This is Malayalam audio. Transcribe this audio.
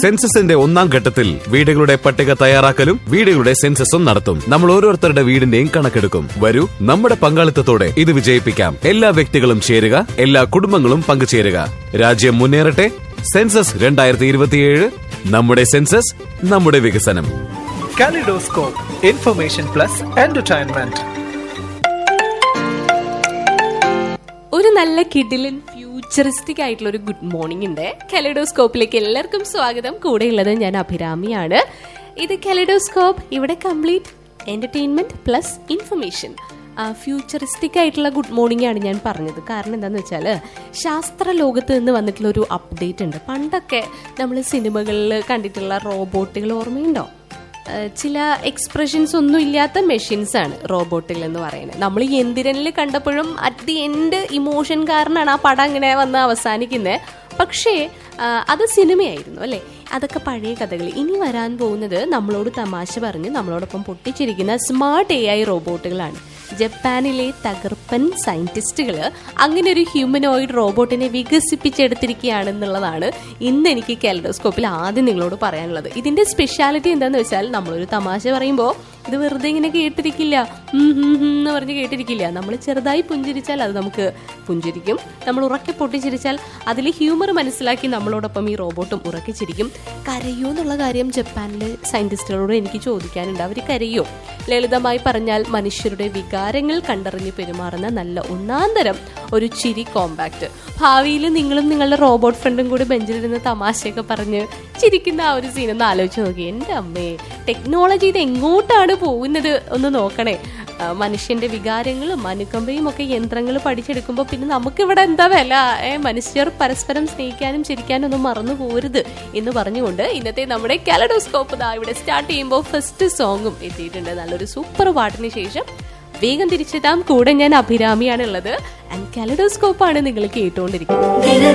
സെൻസസിന്റെ ഒന്നാം ഘട്ടത്തിൽ വീടുകളുടെ പട്ടിക തയ്യാറാക്കലും വീടുകളുടെ സെൻസസും നടത്തും നമ്മൾ ഓരോരുത്തരുടെ വീടിന്റെയും കണക്കെടുക്കും വരൂ നമ്മുടെ പങ്കാളിത്തത്തോടെ ഇത് വിജയിപ്പിക്കാം എല്ലാ വ്യക്തികളും ചേരുക എല്ലാ കുടുംബങ്ങളും പങ്കുചേരുക രാജ്യം മുന്നേറട്ടെ സെൻസസ് രണ്ടായിരത്തി ഇരുപത്തിയേഴ് നമ്മുടെ സെൻസസ് നമ്മുടെ വികസനം Kaleidoscope, Information Plus Entertainment. ഒരു നല്ല കിഡിലൻ ഫ്യൂച്ചറിസ്റ്റിക് ആയിട്ടുള്ള ഒരു ഗുഡ് മോർണിംഗ് ഉണ്ട് കെലഡോസ്കോപ്പിലേക്ക് എല്ലാവർക്കും സ്വാഗതം കൂടെയുള്ളത് ഞാൻ അഭിരാമിയാണ് ഇത് കെലഡോസ്കോപ്പ് ഇവിടെ complete entertainment plus information futuristic ആയിട്ടുള്ള ഗുഡ് മോർണിംഗ് ആണ് ഞാൻ പറഞ്ഞത് കാരണം എന്താണെന്ന് വെച്ചാൽ ശാസ്ത്ര ലോകത്ത് നിന്ന് വന്നിട്ടുള്ള ഒരു അപ്ഡേറ്റ് ഉണ്ട് പണ്ടൊക്കെ നമ്മൾ സിനിമകളിൽ കണ്ടിട്ടുള്ള റോബോട്ടുകൾ ഓർമ്മയുണ്ടോ ഏഹ് ചില എക്സ്പ്രഷൻസ് ഒന്നും ഇല്ലാത്ത മെഷീൻസ് ആണ് റോബോട്ടുകൾ എന്ന് പറയുന്നത് നമ്മൾ ഈ എന്തിരനിൽ കണ്ടപ്പോഴും അറ്റ് ദി എൻഡ് ഇമോഷൻ കാരണമാണ് ആ പടം അങ്ങനെ വന്ന് അവസാനിക്കുന്നത് പക്ഷേ ആ, അത് സിനിമയായിരുന്നു അല്ലേ അതൊക്കെ പഴയ കഥകൾ ഇനി വരാൻ പോകുന്നത് നമ്മളോട് തമാശ പറഞ്ഞ് നമ്മളോടൊപ്പം പൊട്ടിച്ചിരിക്കുന്ന സ്മാർട്ട് എ ഐ റോബോട്ടുകളാണ് ജപ്പാനിലെ തകർപ്പൻ സയന്റിസ്റ്റുകൾ അങ്ങനെ ഒരു ഹ്യൂമനോയിഡ് റോബോട്ടിനെ വികസിപ്പിച്ചെടുത്തിരിക്കുകയാണെന്നുള്ളതാണ് ഇന്ന് എനിക്ക് കാലഡോസ്കോപ്പിൽ ആദ്യം നിങ്ങളോട് പറയാനുള്ളത് ഇതിന്റെ സ്പെഷ്യാലിറ്റി എന്താണെന്ന് വെച്ചാൽ നമ്മളൊരു തമാശ പറയുമ്പോൾ ഇത് വെറുതെ ഇങ്ങനെ കേട്ടിരിക്കില്ല ഉം ഹും ഹും എന്ന് പറഞ്ഞ് കേട്ടിരിക്കില്ല നമ്മൾ ചെറുതായി പുഞ്ചിരിച്ചാൽ അത് നമുക്ക് പുഞ്ചിരിക്കും നമ്മൾ ഉറക്കെ പൊട്ടിച്ചിരിച്ചാൽ അതിൽ ഹ്യൂമർ മനസ്സിലാക്കി നമ്മളോടൊപ്പം ഈ റോബോട്ടും ഉറക്കെ ചിരിക്കും കരയോ എന്നുള്ള കാര്യം ജപ്പാനിലെ സയന്റിസ്റ്റുകളോട് എനിക്ക് ചോദിക്കാനുണ്ട് അവർ കരയോ ലളിതമായി പറഞ്ഞാൽ മനുഷ്യരുടെ വികാരങ്ങൾ കണ്ടറിഞ്ഞ് പെരുമാറുന്ന നല്ല ഒന്നാന്തരം ഒരു ചിരി കോമ്പാക്ട് ഭാവിയിൽ നിങ്ങളും നിങ്ങളുടെ റോബോട്ട് ഫ്രണ്ടും കൂടി ബെഞ്ചിലിരുന്ന് തമാശയൊക്കെ പറഞ്ഞ് ചിരിക്കുന്ന ആ ഒരു സീൻ ഒന്ന് ആലോചിച്ച് നോക്കി എൻ്റെ അമ്മേ ടെക്നോളജി ഇത് എങ്ങോട്ടാണ് പോകുന്നത് ഒന്ന് നോക്കണേ ആ, മനുഷ്യന്റെ വികാരങ്ങളും അനുകമ്പയും ഒക്കെ യന്ത്രങ്ങൾ പഠിച്ചെടുക്കുമ്പോൾ പിന്നെ നമുക്കിവിടെ എന്താ വില ഏ മനുഷ്യർ പരസ്പരം സ്നേഹിക്കാനും ചിരിക്കാനും ഒന്നും മറന്നു പോരുത് എന്ന് പറഞ്ഞുകൊണ്ട് ഇന്നത്തെ നമ്മുടെ കാലഡോസ്കോപ്പ് ദാ ഇവിടെ സ്റ്റാർട്ട് ചെയ്യുമ്പോൾ ഫസ്റ്റ് സോങ്ങും എത്തിയിട്ടുണ്ട് നല്ലൊരു സൂപ്പർ പാട്ടിന് ശേഷം വേഗം തിരിച്ചെത്താം കൂടെ ഞാൻ അഭിരാമിയാണ് ഉള്ളത് ആൻഡ് കാലഡോസ്കോപ്പാണ് നിങ്ങൾ കേട്ടുകൊണ്ടിരിക്കുന്നത്